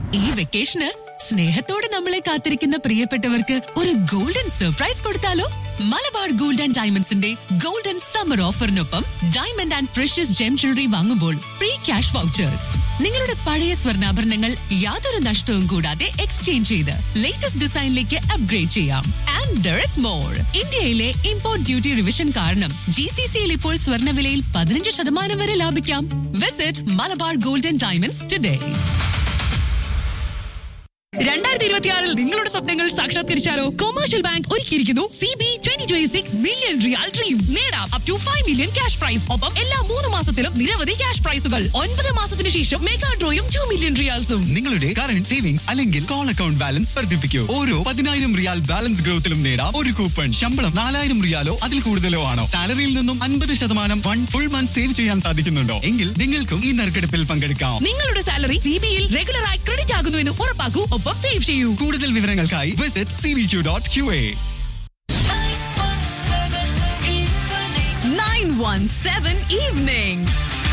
ഈ വെക്കേഷന് സ്നേഹത്തോടെ നമ്മളെ കാത്തിരിക്കുന്ന പ്രിയപ്പെട്ടവർക്ക് ഒരു ഗോൾഡൻ സർപ്രൈസ് കൊടുത്താലോ മലബാർ ഗോൾഡ് ആൻഡ് ഡയമണ്ട്സിന്റെ ഗോൾഡൻ സമ്മർ ഓഫറിനൊപ്പം diamond and precious gem jewellery വാങ്ങുമ്പോൾ ഫ്രീ ക്യാഷ് വൗച്ചേഴ്സ് നിങ്ങളുടെ പഴയ സ്വർണ്ണാഭരണങ്ങൾ യാതൊരു നഷ്ടവും കൂടാതെ എക്സ്ചേഞ്ച് ചെയ്ത് ലേറ്റസ്റ്റ് ഡിസൈനിലേക്ക് അപ്ഗ്രേഡ് ചെയ്യാം ആൻഡ് ദർ ഇസ് മോർ ഇന്ത്യയിലെ ഇമ്പോർട്ട് ഡ്യൂട്ടി റിവിഷൻ കാരണം ജി സി സിയിൽ ഇപ്പോൾ സ്വർണ്ണവിലയിൽ പതിനഞ്ച് ശതമാനം വരെ ലാഭിക്കാം visit Malabar golden diamonds today രണ്ടായിരത്തി ഇരുപത്തിയാറിൽ നിങ്ങളുടെ സ്വപ്നങ്ങൾ സാക്ഷാത്കരിച്ചാലോ കൊമേഴ്ഷ്യൽ ബാങ്ക് ഒരുക്കിയിരിക്കുന്നു C B twenty twenty six million real dream നേടാം up to five million cash prize ഒപ്പം എല്ലാ മൂന്ന് മാസത്തിലും നിരവധി ക്യാഷ് പ്രൈസുകൾ ഒൻപത് മാസത്തിന് ശേഷം മെഗാ ഡ്രോയും ടു മില്യൺ റിയാൽസും നിങ്ങളുടെ കറന്റ് സേവിങ്സ് അല്ലെങ്കിൽ കോൾ അക്കൗണ്ട് ബാലൻസ് വർദ്ധിപ്പിക്കൂ ഓരോ പതിനായിരം റിയാൽ ബാലൻസ് ഗ്രോത്തിലും നേടാം ഒരു കൂപ്പൺ ശമ്പളം നാലായിരം റിയാലോ അതിൽ കൂടുതലോ ആണോ സാലറിയിൽ നിന്നും അൻപത് ശതമാനം ഫണ്ട് ഫുൾ മന്ത് സേവ് ചെയ്യാൻ സാധിക്കുന്നുണ്ടോ എങ്കിൽ നിങ്ങൾക്കും ഈ നറുക്കെടുപ്പിൽ പങ്കെടുക്കാം നിങ്ങളുടെ സാലറി സി ബിയിൽ റെഗുലറായി ക്രെഡിറ്റ് ആകുന്നു എന്ന് ഉറപ്പാക്കൂ ഒപ്പം സേവ് ചെയ്യൂ കൂടുതൽ വിവരങ്ങൾക്കായി visit C B Q dot Q A nine one seven evening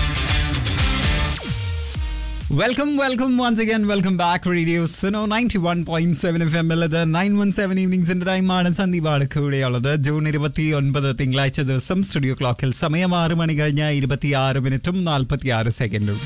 welcome welcome once again welcome back radio Suno ninety one point seven F M ഉള്ളത് നയൻ വൺ സെവൻ ഈവനിങ്സിന്റെ ടൈമാണ് സന്ദീപാണ് കൂടെയുള്ളത് ജൂൺ ഇരുപത്തി ഒൻപത് തിങ്കളാഴ്ച ദിവസം സ്റ്റുഡിയോ ക്ലോക്കിൽ സമയം ആറ് മണി കഴിഞ്ഞ ഇരുപത്തിയാറ് മിനിറ്റും നാൽപ്പത്തി ആറ് സെക്കൻഡും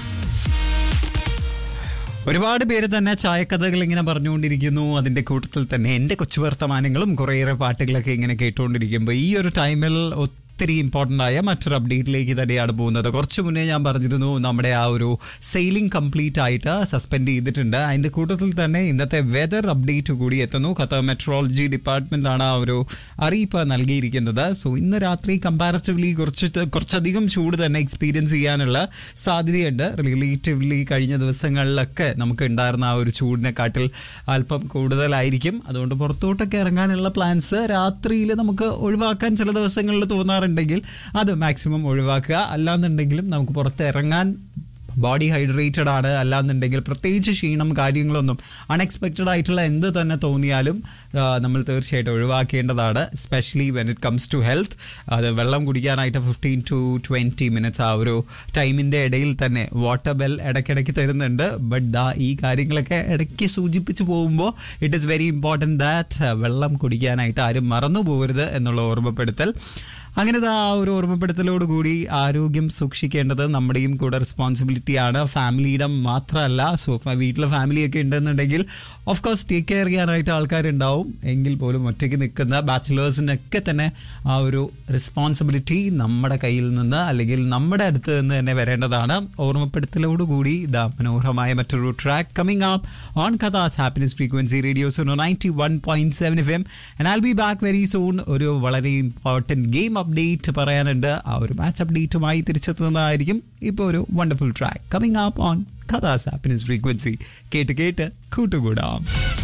ഒരുപാട് പേര് തന്നെ ചായക്കഥകൾ ഇങ്ങനെ പറഞ്ഞുകൊണ്ടിരിക്കുന്നു അതിന്റെ കൂട്ടത്തിൽ തന്നെ എന്റെ കൊച്ചു വർത്തമാനങ്ങളും കുറേയേറെ പാട്ടുകളൊക്കെ ഇങ്ങനെ കേട്ടുകൊണ്ടിരിക്കുമ്പോൾ ഈ ഒരു ടൈമിൽ ഒത്തിരി ഇമ്പോർട്ടൻ്റ് ആയ മറ്റൊരു അപ്ഡേറ്റിലേക്ക് തന്നെയാണ് പോകുന്നത് കുറച്ച് മുന്നേ ഞാൻ പറഞ്ഞിരുന്നു നമ്മുടെ ആ ഒരു സെയിലിംഗ് കംപ്ലീറ്റ് ആയിട്ട് സസ്പെൻഡ് ചെയ്തിട്ടുണ്ട് അതിന്റെ കൂട്ടത്തിൽ തന്നെ ഇന്നത്തെ വെതർ അപ്ഡേറ്റ് കൂടി എത്തുന്നു ഖത്തർ മെട്രോളജി ഡിപ്പാർട്ട്മെന്റ് ആണ് ആ ഒരു അറിയിപ്പ് നൽകിയിരിക്കുന്നത് സോ ഇന്ന് രാത്രി കമ്പാരറ്റീവ്ലി കുറച്ച് കുറച്ചധികം ചൂട് തന്നെ എക്സ്പീരിയൻസ് ചെയ്യാനുള്ള സാധ്യതയുണ്ട് റിലേറ്റീവ്ലി കഴിഞ്ഞ ദിവസങ്ങളിലൊക്കെ നമുക്ക് ഉണ്ടായിരുന്ന ആ ഒരു ചൂടിനെക്കാട്ടിൽ അല്പം കൂടുതലായിരിക്കും അതുകൊണ്ട് പുറത്തോട്ടൊക്കെ ഇറങ്ങാനുള്ള പ്ലാൻസ് രാത്രിയിൽ നമുക്ക് ഒഴിവാക്കാൻ ചില ദിവസങ്ങളിൽ തോന്നാറുണ്ടെങ്കിൽ അത് മാക്സിമം ഒഴിവാക്കുക അല്ലാന്നുണ്ടെങ്കിലും നമുക്ക് പുറത്ത് ഇറങ്ങാൻ ബോഡി ഹൈഡ്രേറ്റഡ് ആണ് അല്ലാന്നുണ്ടെങ്കിൽ പ്രത്യേകിച്ച് ക്ഷീണം കാര്യങ്ങളൊന്നും അൺഎക്സ്പെക്റ്റഡ് ആയിട്ടുള്ള എന്ത് തന്നെ തോന്നിയാലും ആ, നമ്മൾ തീർച്ചയായിട്ടും ഒഴിവാക്കേണ്ടതാണ് specially when it comes to health അത് വെള്ളം കുടിക്കാനായിട്ട് ഫിഫ്റ്റീൻ ടു ട്വൻറ്റി മിനിറ്റ്സ് ആ ഒരു ടൈമിൻ്റെ ഇടയിൽ തന്നെ വാട്ടർ ബെൽ ഇടയ്ക്കിടയ്ക്ക് തരുന്നുണ്ട് ബട്ട് ദാ ഈ കാര്യങ്ങളൊക്കെ ഇടയ്ക്ക് സൂചിപ്പിച്ച് പോകുമ്പോൾ it is very important that വെള്ളം കുടിക്കാനായിട്ട് ആരും മറന്നു പോകരുത് എന്നുള്ള ഓർമ്മപ്പെടുത്തൽ അങ്ങനെ ദാ ആ ഒരു ഓർമ്മപ്പെടുത്തലോട് കൂടി ആരോഗ്യം സൂക്ഷിക്കേണ്ടത് നമ്മുടെയും കൂടെ റെസ്പോൺസിബിലിറ്റി ആണ് ഫാമിലിയുടെ മാത്രമല്ല സോ വീട്ടിലെ ഫാമിലിയൊക്കെ ഉണ്ടെന്നുണ്ടെങ്കിൽ ഓഫ് കോഴ്സ് ടേക്ക് കെയർ ചെയ്യാനായിട്ട് ആൾക്കാരുണ്ടാവും എങ്കിൽ പോലും ഒറ്റയ്ക്ക് നിൽക്കുന്ന ബാച്ചിലേഴ്സിനൊക്കെ തന്നെ ആ ഒരു റെസ്പോൺസിബിലിറ്റി നമ്മുടെ കയ്യിൽ നിന്ന് അല്ലെങ്കിൽ നമ്മുടെ അടുത്ത് നിന്ന് തന്നെ വരേണ്ടതാണ് ഓർമ്മപ്പെടുത്തലോട് കൂടി ഇതാ മനോഹരമായ മറ്റൊരു track coming up on Kathas happiness frequency radio's ninety one point seven F M and I'll be back very soon ഒരു വളരെ ഇമ്പോർട്ടൻറ്റ് ഗെയിം അപ്ഡേറ്റ് പറയാനുണ്ട് ആ ഒരു മാച്ച് അപ്ഡേറ്റുമായി തിരിച്ചെത്തുന്നതായിരിക്കും ഇപ്പോൾ ഒരു wonderful track coming up on Kathas happiness frequency കേട്ട് കേട്ട് കൂട്ടുകൂടാം